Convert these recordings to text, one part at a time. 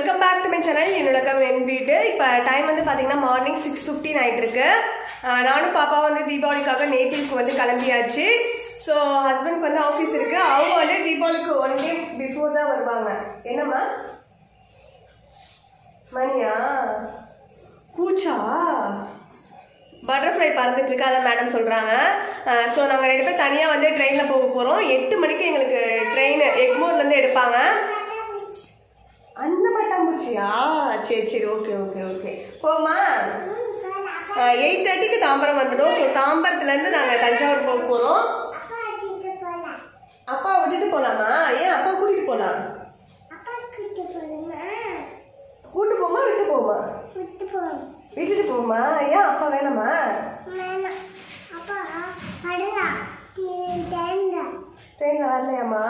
welcome back to my channel என்னோட என் வீடு இப்போ டைம் வந்து பார்த்தீங்கன்னா மார்னிங் சிக்ஸ் ஃபிஃப்டின் ஆகிட்டு இருக்கு ஆஹ் நானும் பாப்பா வந்து தீபாவளிக்காக நேட்டிவ்க்கு வந்து கிளம்பியாச்சு ஸோ ஹஸ்பண்ட்க்கு வந்து ஆஃபீஸ் இருக்கு அவங்க வந்து தீபாவளிக்கு ஒன் டே பிஃபோர் தான் வருவாங்க என்னம்மா மணியா பூச்சா பட்டர்ஃப்ளை பறந்துட்டு இருக்கு அதான் மேடம் சொல்கிறாங்க ஸோ நாங்கள் ரெண்டு பேர் தனியாக வந்து ட்ரெயினில் போக போகிறோம் எட்டு மணிக்கு எங்களுக்கு ட்ரெயின் எக்மோர்லேருந்து எடுப்பாங்க அந்த பட்டாம்பூச்சியா சரி சரி ஓகே ஓகே ஓகே போமா எயிட் தேர்ட்டிக்கு தாம்பரம் வந்துடும் ஸோ தாம்பரத்துலேருந்து நாங்கள் தஞ்சாவூர் போக போகிறோம் அப்பா விட்டுட்டு போகலாமா ஏன் அப்பா கூட்டிகிட்டு போகலாம் கூட்டு போமா விட்டு போமா விட்டுட்டு போமா ஏன் அப்பா வேணாமா ட்ரெயினில் வரலையாம்மா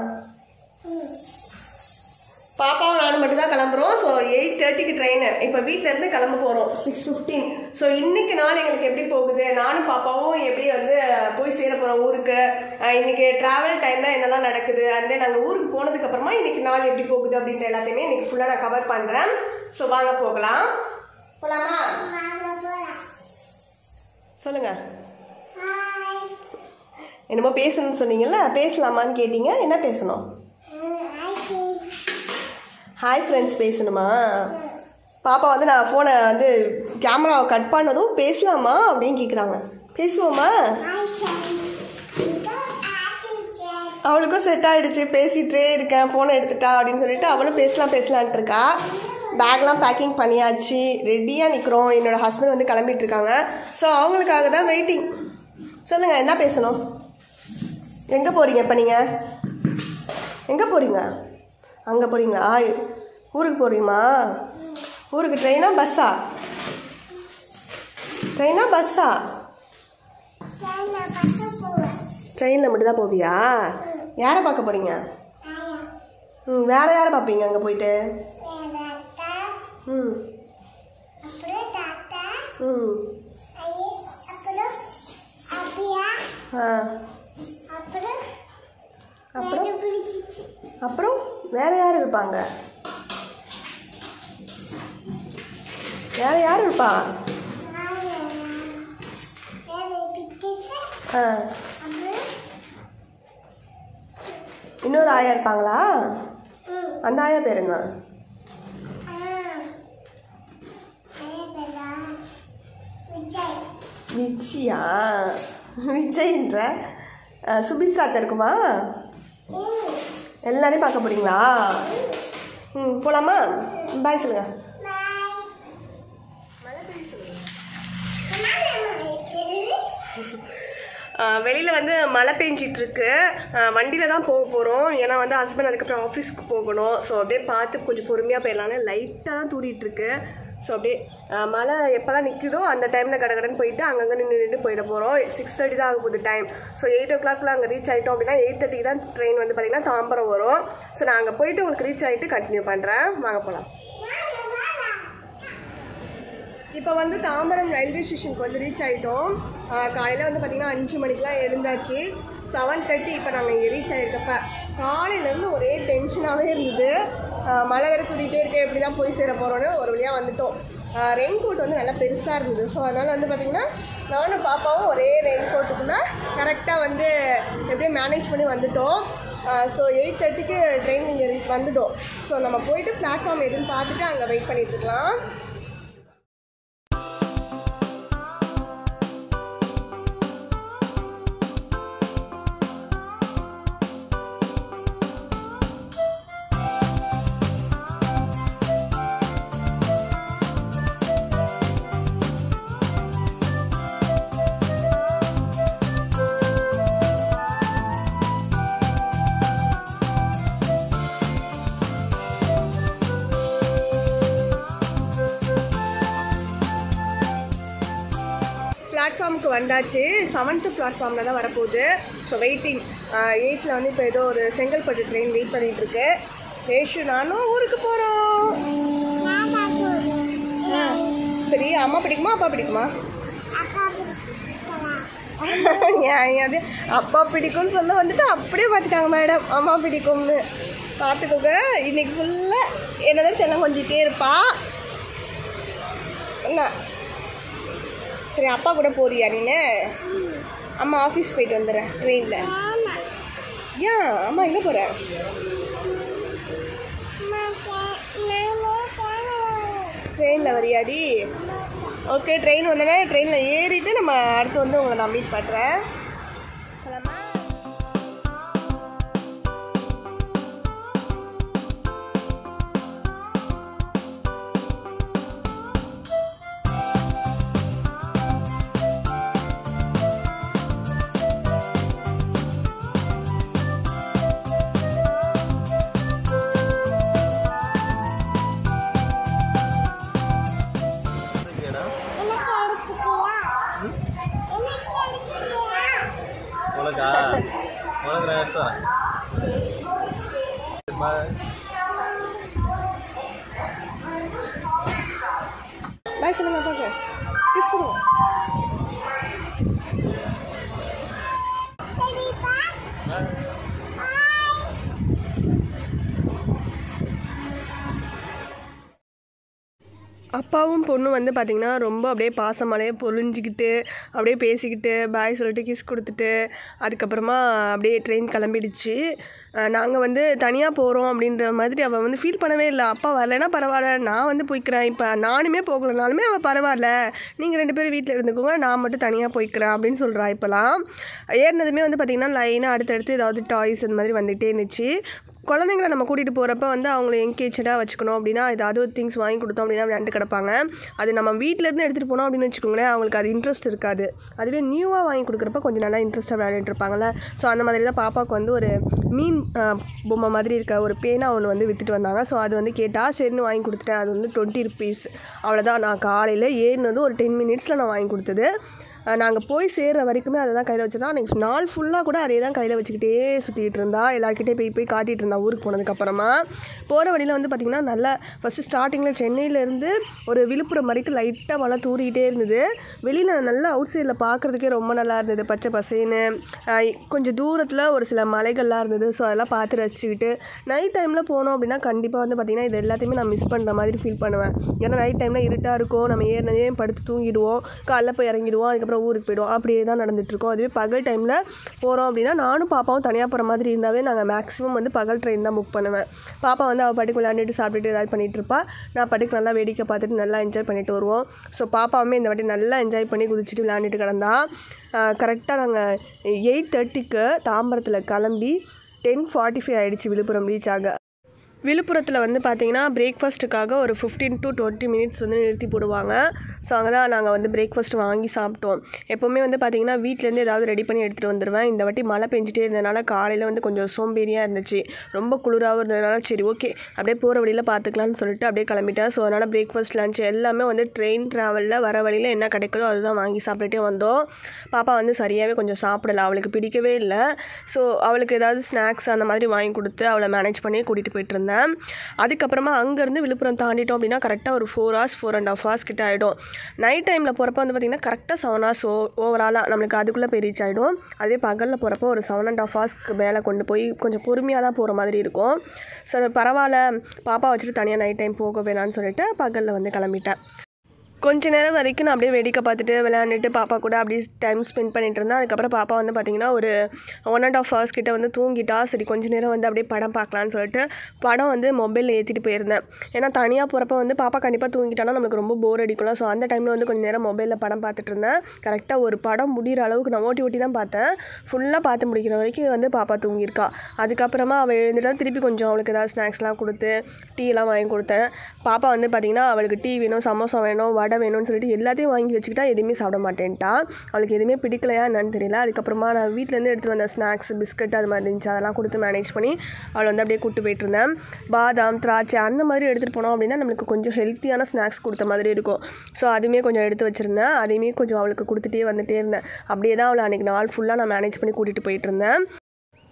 பாப்பாவும் நானும் மட்டும் தான் கிளம்புறோம் ஸோ எயிட் தேர்ட்டிக்கு ட்ரெயின் இப்போ வீட்டிலேருந்து கிளம்ப போகிறோம் சிக்ஸ் ஃபிஃப்டீன் ஸோ இன்னைக்கு நாள் எங்களுக்கு எப்படி போகுது நானும் பாப்பாவும் எப்படி வந்து போய் சேர போகிறோம் ஊருக்கு அஹ் இன்னைக்கு ட்ராவல் டைமில் என்னெல்லாம் நடக்குது அண்ட் தென் நாங்கள் ஊருக்கு போனதுக்கு அப்புறமா இன்னைக்கு நாள் எப்படி போகுது அப்படின்ற எல்லாத்தையுமே இன்னைக்கு ஃபுல்லாக நான் கவர் பண்ணுறேன் ஸோ வாங்க போகலாம் போகலாமா சொல்லுங்க என்னமோ பேசணும்னு சொன்னீங்கல்ல பேசலாமான்னு கேட்டீங்க என்ன பேசணும் ஹாய் ஃப்ரெண்ட்ஸ் பேசணுமா பாப்பா வந்து நான் ஃபோனை வந்து கேமராவை கட் பண்ணதும் பேசலாமா அப்படின்னு கேட்குறாங்க பேசுவோமா அவளுக்கும் செட் ஆகிடுச்சு பேசிகிட்டே இருக்கேன் ஃபோனை எடுத்துட்டா அப்படின்னு சொல்லிட்டு அவளும் பேசலாம் பேசலான்ட்டு இருக்கா பேக்லாம் பேக்கிங் பண்ணியாச்சு ரெடியாக நிற்கிறோம் என்னோட ஹஸ்பண்ட் வந்து கிளம்பிட்டு இருக்காங்க ஸோ அவங்களுக்காக தான் வெயிட்டிங் சொல்லுங்கள் என்ன பேசணும் எங்கே போகிறீங்க இப்போ நீங்கள் எங்கே போகிறீங்க அங்கே போகிறீங்களா ஊருக்கு போகிறீங்களா ஊருக்கு ட்ரெயினா பஸ்ஸா ட்ரெயினா பஸ்ஸா ட்ரெயினில் மட்டும்தான் போவியா யாரை பார்க்க போகிறீங்க ம் வேறு யாரை பார்ப்பீங்க அங்கே போயிட்டு ம் ம் ஆ அப்புறம் அப்புறம் வேற யார் இருப்பாங்க வேற யார் இருப்பா ஆ இன்னொரு ஆயா இருப்பாங்களா அந்த ஆயா பேர் என்ன விஜயா விஜய்ன்ற ஆ, சுபிஸ்தாத்த இருக்குமா எல்லாரையும் பார்க்க போறீங்களா ம் போகலாமா பாய் சொல்லுங்க வெளியில் வந்து மழை பெஞ்சிட்டு இருக்கு வண்டியில் தான் போக போகிறோம் ஏன்னா வந்து ஹஸ்பண்ட் அதுக்கப்புறம் ஆஃபீஸ்க்கு போகணும் ஸோ அப்படியே பார்த்து கொஞ்சம் பொறுமையாக போயிடலான்னு லைட்டாக தான் தூரிட்டு இருக்கு ஸோ அப்படியே அஹ், மழை எப்போல்லாம் நிற்குதோ அந்த டைமில் கடகடன்னு போயிட்டு அங்கங்கே நின்று நின்று போயிட போகிறோம் சிக்ஸ் தேர்ட்டி தான் ஆக போகுது டைம் ஸோ எயிட் ஓ கிளாக்ல அங்கே ரீச் ஆகிட்டோம் அப்படின்னா எயிட் தேர்ட்டிக்கு தான் ட்ரெயின் வந்து பார்த்திங்கன்னா தாம்பரம் வரும் ஸோ நான் அங்கே போயிட்டு உங்களுக்கு ரீச் ஆகிட்டு கண்டினியூ பண்ணுறேன் வாங்க போகலாம் இப்போ வந்து தாம்பரம் ரயில்வே ஸ்டேஷனுக்கு வந்து ரீச் ஆகிட்டோம் காலையில் வந்து பார்த்திங்கன்னா அஞ்சு மணிக்கெலாம் எழுந்தாச்சு செவன் தேர்ட்டி இப்போ நாங்கள் இங்கே ரீச் ஆகிருக்கப்ப காலையிலேருந்து ஒரே டென்ஷனாகவே இருந்தது ஆஹ் மழை வேறு தூடிட்டே இருக்க எப்படி தான் போய் சேர போகிறோன்னு ஒரு வழியாக வந்துட்டோம் ரெயின் கோட் வந்து நல்லா பெருசாக இருந்தது ஸோ அதனால் வந்து பார்த்திங்கன்னா நானும் பாப்பாவும் ஒரே ரெயின் கோட்டுக்குள்ளே கரெக்டாக வந்து எப்படியோ மேனேஜ் பண்ணி வந்துட்டோம் ஸோ எயிட் தேர்ட்டிக்கு ட்ரெயின் இங்கே வந்துட்டோம் ஸோ நம்ம போயிட்டு பிளாட்ஃபார்ம் எதுன்னு பார்த்துட்டு அங்கே வெயிட் பண்ணிட்டு இருக்கலாம் பிளாட்ஃபார்முக்கு வந்தாச்சு செவன்த்து பிளாட்ஃபார்மில் தான் வரப்போகுது ஸோ வெயிட்டிங் எயிட்டில் வந்து இப்போ ஏதோ ஒரு செங்கல்பட்டு ட்ரெயின் வெயிட் பண்ணிட்டு இருக்கு ரேஷு நானும் ஊருக்கு போகிறோம் சரி அம்மா பிடிக்குமா அப்பா பிடிக்குமா ஏன் அது அப்பா பிடிக்கும்னு சொல்ல வந்துட்டு அப்படியே பார்த்துட்டாங்க மேடம் அம்மா பிடிக்கும்னு பார்த்துக்கோங்க இன்னைக்கு ஃபுல்லாக என்னதான் செல்லம் கொஞ்சிட்டே இருப்பா என்ன சரி அப்பா கூட போறியா நீனு அம்மா ஆஃபீஸ் போயிட்டு வந்துடுறேன் ட்ரெயினில் ஏன் அம்மா எங்கே போகிற ட்ரெயினில் வரியாடி ஓகே ட்ரெயின் வந்தோடனே ட்ரெயினில் ஏறிட்டு நம்ம அடுத்து வந்து உங்களை நான் மீட் பண்ணுறேன் உனக்கா உனக்கு நான் எடுத்து வரேன் பாய் பாய் சொல்லுங்க அப்பாக்கு கிஸ் கொடுங்க அப்பாவும் பொண்ணும் வந்து பார்த்திங்கன்னா ரொம்ப அப்படியே பாசமாலே பொழிஞ்சிக்கிட்டு அப்படியே பேசிக்கிட்டு பாய் சொல்லிட்டு கிஸ் கொடுத்துட்டு அதுக்கப்புறமா அப்படியே ட்ரெயின் கிளம்பிடுச்சு நாங்கள் வந்து தனியாக போகிறோம் அப்படின்ற மாதிரி அவள் வந்து ஃபீல் பண்ணவே இல்லை அப்பா வரலைன்னா பரவாயில்ல நான் வந்து போய்க்கிறேன் இப்போ நானுமே போகலனாலுமே அவள் பரவாயில்ல நீங்கள் ரெண்டு பேரும் வீட்டில் இருந்துக்கோங்க நான் மட்டும் தனியாக போய்க்கிறேன் அப்படின்னு சொல்கிறா இப்போலாம் ஏறினதுமே வந்து பார்த்திங்கன்னா லைனாக அடுத்தடுத்து ஏதாவது டாய்ஸ் அந்த மாதிரி வந்துகிட்டே இருந்துச்சு குழந்தைங்கள நம்ம கூட்டிகிட்டு போகிறப்ப வந்து அவங்கள என்கேஜடாக வச்சுக்கணும் அப்படின்னா ஏதாவது ஒரு திங்ஸ் வாங்கி கொடுத்தோம் அப்படின்னா விளையாண்டு கிடப்பாங்க அது நம்ம வீட்டிலேருந்து எடுத்துகிட்டு போனோம் அப்படின்னு வச்சுக்கோங்களேன் அவங்களுக்கு அது இன்ட்ரெஸ்ட் இருக்காது அதுவே நியூவாக வாங்கி கொடுக்குறப்ப கொஞ்சம் நல்லா இன்ட்ரெஸ்ட்டாக விளையாடிட்டு இருப்பாங்கல்ல ஸோ அந்த மாதிரி தான் பாப்பாவுக்கு வந்து ஒரு மீன் ஆஹ், பொம்மை மாதிரி இருக்க ஒரு பேனா ஒன்று வந்து விற்றுட்டு வந்தாங்க ஸோ அது வந்து கேட்டால் சரின்னு வாங்கி கொடுத்துட்டேன் அது வந்து டுவெண்ட்டி ருபீஸ் அவ்வளோதான் நான் காலையில் ஏறினது ஒரு டென் மினிட்ஸில் நான் வாங்கி கொடுத்தது நாங்கள் போய் சேர்ற வரைக்குமே அதை தான் கையில் வச்சுருந்தா அன்றைக்கி நாள் ஃபுல்லாக கூட அதே தான் கையில் வச்சுக்கிட்டே சுற்றிக்கிட்டு இருந்தா எல்லாருக்கிட்டே போய் போய் காட்டிகிட்டு இருந்தா ஊருக்கு போனதுக்கப்புறமா போகிற வழியில் வந்து பார்த்திங்கன்னா நல்லா ஃபஸ்ட்டு ஸ்டார்டிங்கில் சென்னையிலேருந்து ஒரு விழுப்புரம் வரைக்கும் லைட்டாக மழை தூறிக்கிட்டே இருந்தது வெளியில் நல்லா அவுட் சைடில் பார்க்குறதுக்கே ரொம்ப நல்லா இருந்தது பச்சை பசேன்னு ஆஹ் கொஞ்சம் தூரத்தில் ஒரு சில மலைகள்லாம் இருந்தது ஸோ அதெல்லாம் பார்த்து ரசிச்சுக்கிட்டு நைட் டைமில் போனோம் அப்படின்னா கண்டிப்பாக வந்து பார்த்திங்கன்னா இது எல்லாத்தையுமே நான் மிஸ் பண்ணுற மாதிரி ஃபீல் பண்ணுவேன் ஏன்னா நைட் டைமில் இருட்டாக இருக்கும் நம்ம ஏறினதே படுத்து தூங்கிடுவோம் காலைல போய் இறங்கிடுவோம் அதுக்கப்புறம் ஊருக்கு போயிடுவோம் அப்படியே தான் நடந்துட்டுருக்கோம் அதுவே பகல் டைமில் போகிறோம் அப்படின்னா நானும் பாப்பாவும் தனியாக போகிற மாதிரி இருந்தாவே நாங்கள் மேக்ஸிமம் வந்து பகல் ட்ரெயின் தான் புக் பண்ணுவேன் பாப்பா வந்து அவள் பாட்டுக்கு விளையாண்டுட்டு சாப்பிட்டுட்டு ஏதாவது பண்ணிட்டு இருப்பா நான் பாட்டுக்கு நல்லா வேடிக்கை பார்த்துட்டு நல்லா என்ஜாய் பண்ணிட்டு வருவோம் ஸோ பாப்பாவுமே இந்த வாட்டி நல்லா என்ஜாய் பண்ணி குதிச்சுட்டு விளையாண்டுட்டு கிடந்தா கரெக்டாக நாங்கள் எயிட் தேர்ட்டிக்கு தாம்பரத்தில் கிளம்பி டென் ஃபார்ட்டி ஃபைவ் ஆகிடுச்சு விழுப்புரம் ரீச் ஆக விழுப்புரத்தில் வந்து பார்த்தீங்கன்னா பிரேக்ஃபாஸ்ட்டுக்காக ஒரு ஃபிஃப்டீன் டு டுவெண்ட்டி மினிட்ஸ் வந்து நிறுத்தி போடுவாங்க ஸோ அங்கே தான் நாங்கள் வந்து பிரேக்ஃபாஸ்ட் வாங்கி சாப்பிட்டோம் எப்போவுமே வந்து பார்த்தீங்கன்னா வீட்டிலேருந்து ஏதாவது ரெடி பண்ணி எடுத்துகிட்டு வந்துடுவேன் இந்த வாட்டி மழை பெஞ்சிட்டே இருந்ததுனால காலையில் வந்து கொஞ்சம் சோம்பேறியாக இருந்துச்சு ரொம்ப குளிராகவும் இருந்ததுனால சரி ஓகே அப்படியே போகிற வழியில் பார்த்துக்கலாம்னு சொல்லிட்டு அப்படியே கிளம்பிட்டேன் ஸோ அதனால் பிரேக்ஃபாஸ்ட் லஞ்ச் எல்லாமே வந்து ட்ரெயின் ட்ராவலில் வர வழியில் என்ன கிடைக்குதோ அதுதான் வாங்கி சாப்பிட்டுட்டே வந்தோம் பாப்பா வந்து சரியாகவே கொஞ்சம் சாப்பிடல அவளுக்கு பிடிக்கவே இல்லை ஸோ அவளுக்கு ஏதாவது ஸ்நாக்ஸ் அந்த மாதிரி வாங்கி கொடுத்து அவளை மேனேஜ் பண்ணி கூட்டிகிட்டு போயிட்டு இருந்தேன் அதுக்கப்புறமா அங்கேருந்து விழுப்புரம் தாண்டிட்டோம் அப்படின்னா கரெக்டாக ஒரு four hours four and half hours கிட்ட ஆகிடும் நைட் டைமில் போகிறப்ப வந்து பார்த்திங்கன்னா கரெக்டாக செவன் ஹவர்ஸ் ஓ ஓவராலாக நம்மளுக்கு அதுக்குள்ளே போய் ரீச் ஆகிடும் அதே பகலில் போகிறப்போ ஒரு செவன் அண்ட் ஹாஃப் ஹவர்ஸ்க்கு மேலே கொண்டு போய் கொஞ்சம் பொறுமையாக தான் போகிற மாதிரி இருக்கும் ஸோ பரவாயில்ல பாப்பா வச்சுட்டு தனியாக நைட் டைம் போக வேணாம்னு சொல்லிட்டு பகலில் வந்து கிளம்பிட்டேன் கொஞ்ச நேரம் வரைக்கும் நான் அப்படியே வேடிக்கை பார்த்துட்டு விளையாண்டுட்டு பாப்பா கூட அப்படியே டைம் ஸ்பெண்ட் பண்ணிட்டு இருந்தேன் அதுக்கப்புறம் பாப்பா வந்து பார்த்தீங்கன்னா ஒரு ஒன் அண்ட் ஆஃப் ஹவர்ஸ் கிட்ட வந்து தூங்கிட்டா சரி கொஞ்ச நேரம் வந்து அப்படியே படம் பார்க்கலான்னு சொல்லிட்டு படம் வந்து மொபைலில் ஏற்றிட்டு போயிருந்தேன் ஏன்னா தனியாக போகிறப்ப வந்து பாப்பா கண்டிப்பாக தூங்கிட்டானா நம்மளுக்கு ரொம்ப போர் அடிக்கும்ல ஸோ அந்த டைமில் வந்து கொஞ்ச நேரம் மொபைலில் படம் பார்த்துட்டு இருந்தேன் கரெக்டாக ஒரு படம் முடிகிற அளவுக்கு நான் ஓட்டி ஓட்டி தான் பார்த்தேன் ஃபுல்லாக பார்த்து முடிக்கிற வரைக்கும் வந்து பாப்பா தூங்கியிருக்கா அதுக்கப்புறமா அவள் எழுந்துட்டா திருப்பி கொஞ்சம் அவளுக்கு ஏதாவது ஸ்நாக்ஸ்லாம் கொடுத்து டீ எல்லாம் வாங்கி கொடுத்தேன் பாப்பா வந்து பார்த்திங்கன்னா அவளுக்கு டீ வேணும் சமோசா வேணும் வடை வேணும்னு சொல்லிட்டு எல்லாத்தையும் வாங்கி வச்சுக்கிட்டா எதுவுமே சாப்பிட மாட்டேன்ட்டா அவளுக்கு எதுவுமே பிடிக்கலையா என்னன்னு தெரியல அதுக்கப்புறமா நான் வீட்டிலேருந்து எடுத்துகிட்டு வந்த ஸ்நாக்ஸ் பிஸ்கட் அது மாதிரி இருந்துச்சு அதெல்லாம் கொடுத்து மேனேஜ் பண்ணி அவளை வந்து அப்படியே கூட்டு போயிட்டு இருந்தேன் பாதாம் திராட்சை அந்த மாதிரி எடுத்துகிட்டு போனோம் அப்படின்னா நம்மளுக்கு கொஞ்சம் ஹெல்த்தியான ஸ்நாக்ஸ் கொடுத்த மாதிரி இருக்கும் ஸோ அதுவுமே கொஞ்சம் எடுத்து வச்சுருந்தேன் அதையுமே கொஞ்சம் அவளுக்கு கொடுத்துட்டே வந்துட்டே இருந்தேன் அப்படியே தான் அவளை அன்றைக்கி நாள் ஃபுல்லாக நான் மேனேஜ் பண்ணி கூட்டிகிட்டு போயிட்டு இருந்தேன்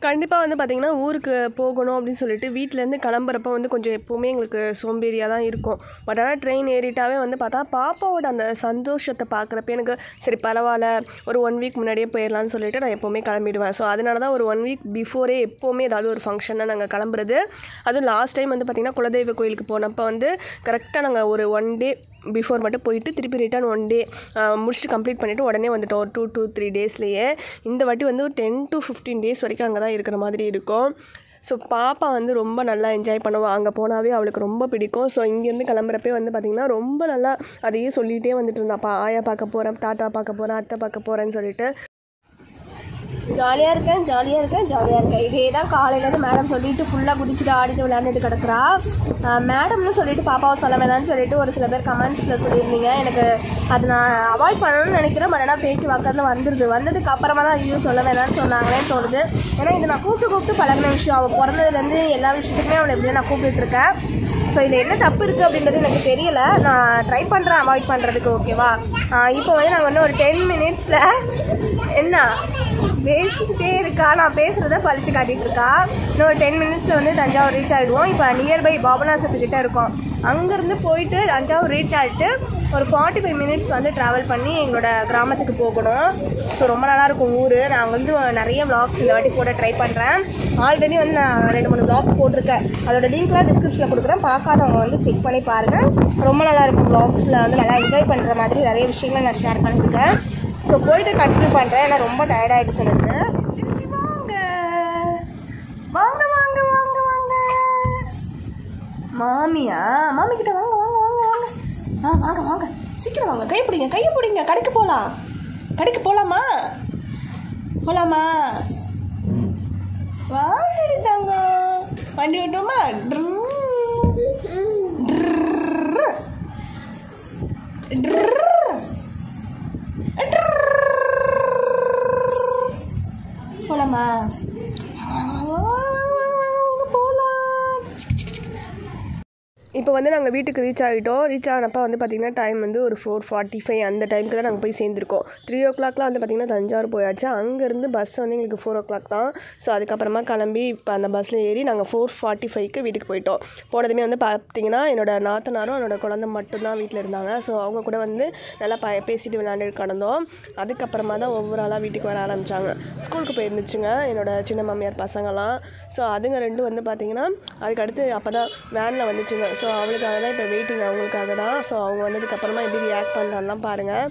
கண்டிப்பாக வந்து பார்த்திங்கன்னா ஊருக்கு போகணும் அப்படின்னு சொல்லிட்டு வீட்டிலேருந்து கிளம்புறப்ப வந்து கொஞ்சம் எப்போவுமே எங்களுக்கு சோம்பேறியாக தான் இருக்கும் பட் ஆனால் ட்ரெயின் ஏறிட்டாவே வந்து பார்த்தா பாப்பாவோட அந்த சந்தோஷத்தை பார்க்குறப்ப எனக்கு சரி பரவாயில்ல ஒரு ஒன் வீக் முன்னாடியே போயிடலான்னு சொல்லிட்டு நான் எப்போவுமே கிளம்பிடுவேன் ஸோ அதனால தான் ஒரு ஒன் வீக் பிஃபோரே எப்போவுமே ஏதாவது ஒரு ஃபங்க்ஷனாக நாங்கள் கிளம்புறது அதுவும் லாஸ்ட் டைம் வந்து பார்த்திங்கன்னா குலதெய்வ கோயிலுக்கு போனப்போ வந்து கரெக்டாக நாங்கள் ஒரு ஒன் டே பிஃபோர் மட்டும் போயிட்டு திருப்பி ரிட்டர்ன் ஒன் டே முடிச்சுட்டு கம்ப்ளீட் பண்ணிவிட்டு உடனே வந்துட்டோம் ஒரு டூ டூ த்ரீ டேஸ்லேயே இந்த வாட்டி வந்து ஒரு டென் டு ஃபிஃப்டீன் டேஸ் வரைக்கும் அங்கே தான் இருக்கிற மாதிரி இருக்கும் ஸோ பாப்பா வந்து ரொம்ப நல்லா என்ஜாய் பண்ணுவாள் அங்கே போனாவே அவளுக்கு ரொம்ப பிடிக்கும் ஸோ இங்கேருந்து கிளம்புறப்பே வந்து பார்த்திங்கன்னா ரொம்ப நல்லா அதையே சொல்லிகிட்டே வந்துட்டு இருந்தாப்பா ஆயா பார்க்க போகிறேன் தாத்தா பார்க்க போகிறேன் அத்தை பார்க்க போகிறேன்னு சொல்லிட்டு ஜாலியாக இருக்கேன் ஜாலியாக இருக்கேன் ஜாலியாக இருக்கேன் இதே தான் காலையிலேருந்து மேடம் சொல்லிட்டு ஃபுல்லாக குடிச்சிட்டு ஆடிட்டு விளையாண்டுட்டு கிடக்குறா மேடம்னு சொல்லிட்டு பாப்பாவை சொல்ல வேணாம்னு சொல்லிட்டு ஒரு சில பேர் கமெண்ட்ஸில் சொல்லியிருந்தீங்க எனக்கு அது நான் அவாய்ட் பண்ணணும்னு நினைக்கிறேன் பட் ஆனால் பேச்சு வாக்கத்தில் வந்துடுது வந்ததுக்கு அப்புறமா தான் ஐயோ சொல்ல வேணாம்னு சொன்னாங்களேன்னு தோணுது ஏன்னா இது நான் கூப்பிட்டு கூப்பிட்டு பழகின விஷயம் அவள் பிறந்ததுலேருந்து எல்லா விஷயத்துக்குமே அவளை இப்படி நான் கூப்பிட்டு இருக்கேன் ஸோ இதில் என்ன தப்பு இருக்குது அப்படின்றது எனக்கு தெரியல நான் ட்ரை பண்ணுறேன் அவாய்ட் பண்ணுறதுக்கு ஓகேவா இப்போ வந்து நாங்கள் இன்னும் ஒரு டென் மினிட்ஸில் என்ன பேசிக்கிட்டே இருக்கா நான் பேசுகிறத பழிச்சு காட்டிகிட்டு இருக்கா இன்னும் ஒரு டென் மினிட்ஸில் வந்து தஞ்சாவூர் ரீச் ஆகிடுவோம் இப்போ நியர்பை பாபநாசத்துக்கிட்ட இருக்கோம் அங்கேருந்து போயிட்டு தஞ்சாவூர் ரீச் ஆகிட்டு ஒரு ஃபார்ட்டி ஃபைவ் மினிட்ஸ் வந்து ட்ராவல் பண்ணி எங்களோட கிராமத்துக்கு போகணும் ஸோ ரொம்ப நல்லா இருக்கும் ஊர் நான் வந்து நிறைய vlogs இந்த வாட்டி போட ட்ரை பண்ணுறேன் ஆல்ரெடி வந்து நான் ரெண்டு மூணு vlogs போட்டிருக்கேன் அதோட லிங்க்லாம் டிஸ்கிரிப்ஷனில் கொடுக்குறேன் பார்க்காதவங்க வந்து செக் பண்ணி பாருங்கள் ரொம்ப நல்லா இருக்கும் vlogsல வந்து நல்லா என்ஜாய் பண்ணுற மாதிரி நிறைய விஷயங்கள் நான் ஷேர் பண்ணியிருக்கேன் ஸோ போயிட்டு கண்டினியூ பண்ணுறேன் ஏன்னா ரொம்ப டயர்ட் ஆகிடுச்சு எனக்கு வாங்க வாங்க வாங்க வாங்க வாங்க மாமியா மாமி கிட்ட வாங்க வாங்க வாங்க வாங்க ஆ வாங்க வாங்க சீக்கிரம் வாங்க கை பிடிங்க கையை பிடிங்க கடைக்கு போகலாம் கடைக்கு போகலாமா போகலாமா வாங்கடி தாங்க வண்டி விட்டோமா போலாமா போலாம் இப்போ வந்து நாங்கள் வீட்டுக்கு ரீச் ஆகிட்டோம் ரீச் ஆனப்போ வந்து பார்த்திங்கன்னா டைம் வந்து ஒரு ஃபோர் ஃபார்ட்டி ஃபைவ் அந்த டைமுக்கு தான் நாங்கள் போய் சேர்ந்துருக்கோம் த்ரீ ஓ கிளாக்லாம் வந்து பார்த்திங்கன்னா தஞ்சாவூர் போயாச்சு அங்கேருந்து பஸ் வந்து எங்களுக்கு ஃபோர் ஓ கிளாக் தான் ஸோ அதுக்கப்புறமா கிளம்பி இப்போ அந்த பஸ்ஸில் ஏறி நாங்கள் ஃபோர் ஃபார்ட்டி ஃபைவ்க்கு வீட்டுக்கு போயிட்டோம் போனதுமே வந்து பார்த்திங்கன்னா என்னோட நாத்தனாரும் என்னோட குழந்தை மட்டும்தான் வீட்டில் இருந்தாங்க ஸோ அவங்க கூட வந்து நல்லா ப பேசிட்டு விளையாண்டு கடந்தோம் அதுக்கப்புறமா தான் ஒவ்வொரு ஆளாக வீட்டுக்கு வர ஆரம்பித்தாங்க ஸ்கூலுக்கு போயிருந்துச்சுங்க என்னோட சின்ன மாமியார் பசங்களாம் ஸோ அதுங்க ரெண்டும் வந்து பார்த்திங்கன்னா அதுக்கடுத்து அப்போ தான் வேனில் வந்துச்சுங்க ஸோ அவளுக்காக தான் இப்போ வெயிட்டிங் அவங்களுக்காக தான் ஸோ அவங்க வந்ததுக்கப்புறமா எப்படி ரியாக்ட் பண்ணுறான்லாம் பாருங்கள்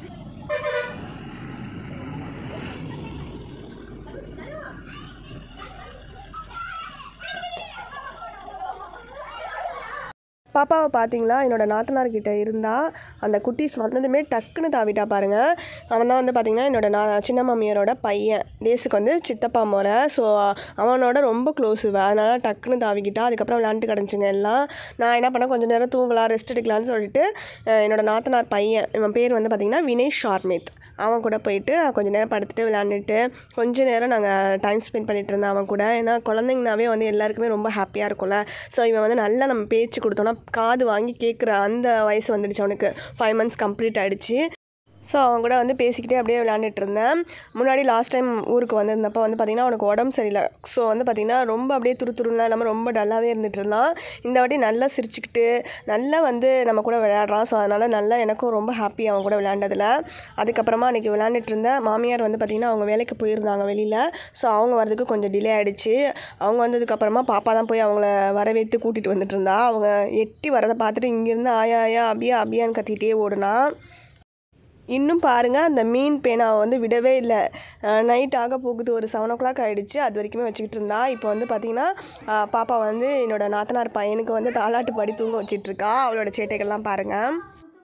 பாப்பாவை பார்த்தீங்களா என்னோட நாத்தனார் கிட்ட இருந்தா அந்த குட்டீஸ் வந்ததுமே டக்குன்னு தாவிட்டா பாருங்க அவன் தான் வந்து பார்த்தீங்கன்னா என்னோட நான் சின்ன மாமியாரோட பையன் தேசுக்கு வந்து சித்தப்பா முறை ஸோ அவனோட ரொம்ப க்ளோஸ் அதனால டக்குன்னு தாவிக்கிட்டா அதுக்கப்புறம் விளையாண்டுட்டு கிடந்துச்சுங்க எல்லாம் நான் என்ன பண்ணேன் கொஞ்சம் நேரம் தூங்கலாம் ரெஸ்ட் எடுக்கலாம்னு சொல்லிட்டு அஹ் என்னோட நாத்தனார் பையன் இவன் பேர் வந்து பார்த்தீங்கன்னா வினய் ஷார்மித் அவன் கூட போயிட்டு கொஞ்ச நேரம் படுத்துட்டு விளையாண்டுட்டு கொஞ்ச நேரம் நாங்கள் டைம் ஸ்பெண்ட் பண்ணிட்டு இருந்தோம் அவன் கூட ஏன்னா குழந்தைங்கனாவே வந்து எல்லாருக்குமே ரொம்ப ஹாப்பியாக இருக்கும்ல ஸோ இவன் வந்து நல்லா நம்ம பேச்சு கொடுத்தோன்னா காது வாங்கி கேட்குற அந்த வயசு வந்துடுச்சு அவனுக்கு ஃபைவ் மந்த்ஸ் கம்ப்ளீட் ஆயிடுச்சு ஸோ அவன் கூட வந்து பேசிக்கிட்டே அப்படியே விளையாண்டுட்டு இருந்தேன் முன்னாடி லாஸ்ட் டைம் ஊருக்கு வந்திருந்தப்போ வந்து பார்த்திங்கன்னா அவனுக்கு உடம்பு சரியில்லை ஸோ வந்து பார்த்திங்கன்னா ரொம்ப அப்படியே துரு துருலாம் இல்லாமல் ரொம்ப டல்லாகவே இருந்துட்டு இருந்தான் இந்த வாட்டி நல்லா சிரிச்சுக்கிட்டு நல்லா வந்து நம்ம கூட விளையாடுறான் ஸோ அதனால் நல்லா எனக்கும் ரொம்ப ஹாப்பி அவன் கூட விளையாண்டதில் அதுக்கப்புறமா அன்றைக்கி விளையாண்டுட்டு இருந்தேன் மாமியார் வந்து பார்த்திங்கன்னா அவங்க வேலைக்கு போயிருந்தாங்க வெளியில் ஸோ அவங்க வரதுக்கு கொஞ்சம் டிலே ஆகிடுச்சு அவங்க வந்ததுக்கப்புறமா பாப்பா தான் போய் அவங்கள வரவேற்று கூட்டிகிட்டு வந்துட்டு இருந்தா அவங்க எட்டி வரதை பார்த்துட்டு இங்கேருந்து ஆயா ஆயா அபியா அபியான்னு கத்திட்டே ஓடுனா இன்னும் பாருங்கள் அந்த மீன் பேனாவை வந்து விடவே இல்லை நைட் ஆக போகுது ஒரு செவன் ஓ கிளாக் ஆகிடுச்சு அது வரைக்குமே வச்சுக்கிட்டு இருந்தா இப்போ வந்து பார்த்தீங்கன்னா அஹ், பாப்பா வந்து என்னோட நாத்தனார் பையனுக்கு வந்து தாலாட்டு பாடி தூங்க வச்சிட்டு இருக்கா அவளோட சேட்டைகள்லாம் பாருங்கள்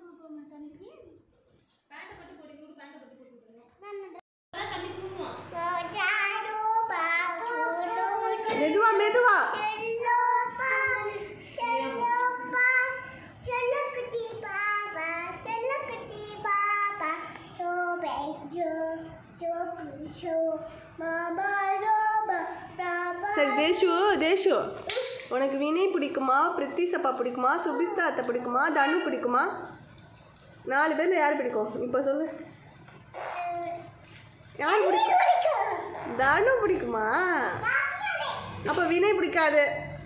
மெதுவா மெதுவா சரி தேஷு தேஷு உனக்கு வினய் பிடிக்குமா பிரித்திசப்பா பிடிக்குமா சுபிஸ்தா அத்தை பிடிக்குமா தனு பிடிக்குமா நாலு பேர்ல யார் பிடிக்கும் இப்போ சொல்லு யார் பிடிக்கும் தனு பிடிக்குமா அப்போ வினய் பிடிக்காது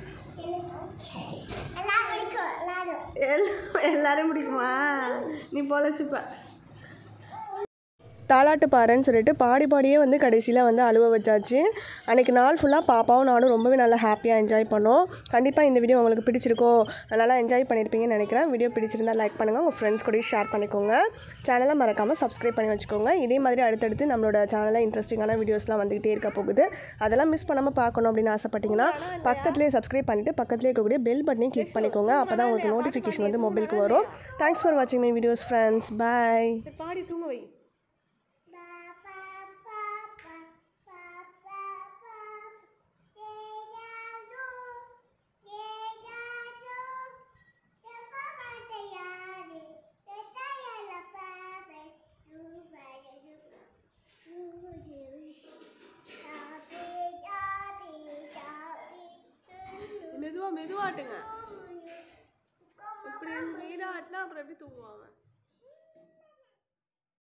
எல்- எல்லாரும் பிடிக்குமா நீ பொழைச்சிப்ப தாலாட்டு பாருன்னு சொல்லிட்டு பாடி பாடியே வந்து கடைசியில் வந்து அழுவ வச்சாச்சு அன்றைக்கி நாள் ஃபுல்லாக பாப்பாவும் நானும் ரொம்பவே நல்லா ஹாப்பியாக என்ஜாய் பண்ணோம் கண்டிப்பாக இந்த வீடியோ உங்களுக்கு பிடிச்சிருக்கோ நல்லா என்ஜாய் பண்ணியிருப்பீங்கன்னு நினைக்கிறேன் வீடியோ பிடிச்சிருந்தா லைக் பண்ணுங்கள் உங்கள் ஃப்ரெண்ட்ஸ் கூடயும் ஷேர் பண்ணிக்கோங்க சேனலை மறக்காமல் சப்ஸ்கிரைப் பண்ணி வச்சுக்கோங்க இதே மாதிரி அடுத்தடுத்து நம்மளோட சேனலில் இன்ட்ரெஸ்டிங்கான வீடியோஸ்லாம் வந்துகிட்டே இருக்க போகுது அதெல்லாம் மிஸ் பண்ணாமல் பார்க்கணும் அப்படின்னு ஆசைப்பட்டீங்கன்னா பக்கத்துலேயே சப்ஸ்கிரைப் பண்ணிவிட்டு பக்கத்துலேயே இருக்கக்கூடிய பெல் பட்டனையும் கிளிக் பண்ணிக்கோங்க அப்போ தான் உங்களுக்கு நோட்டிஃபிகேஷன் வந்து மொபைலுக்கு வரும் தேங்க்ஸ் ஃபார் வாட்சிங் மை வீடியோஸ் ஃப்ரெண்ட்ஸ் பாய் பாடி தூங்க வை மெதுவா மெதுவாட்டுங்க இப்படி வீடாட்டினா அப்புறம் எப்படி தூங்குவாங்க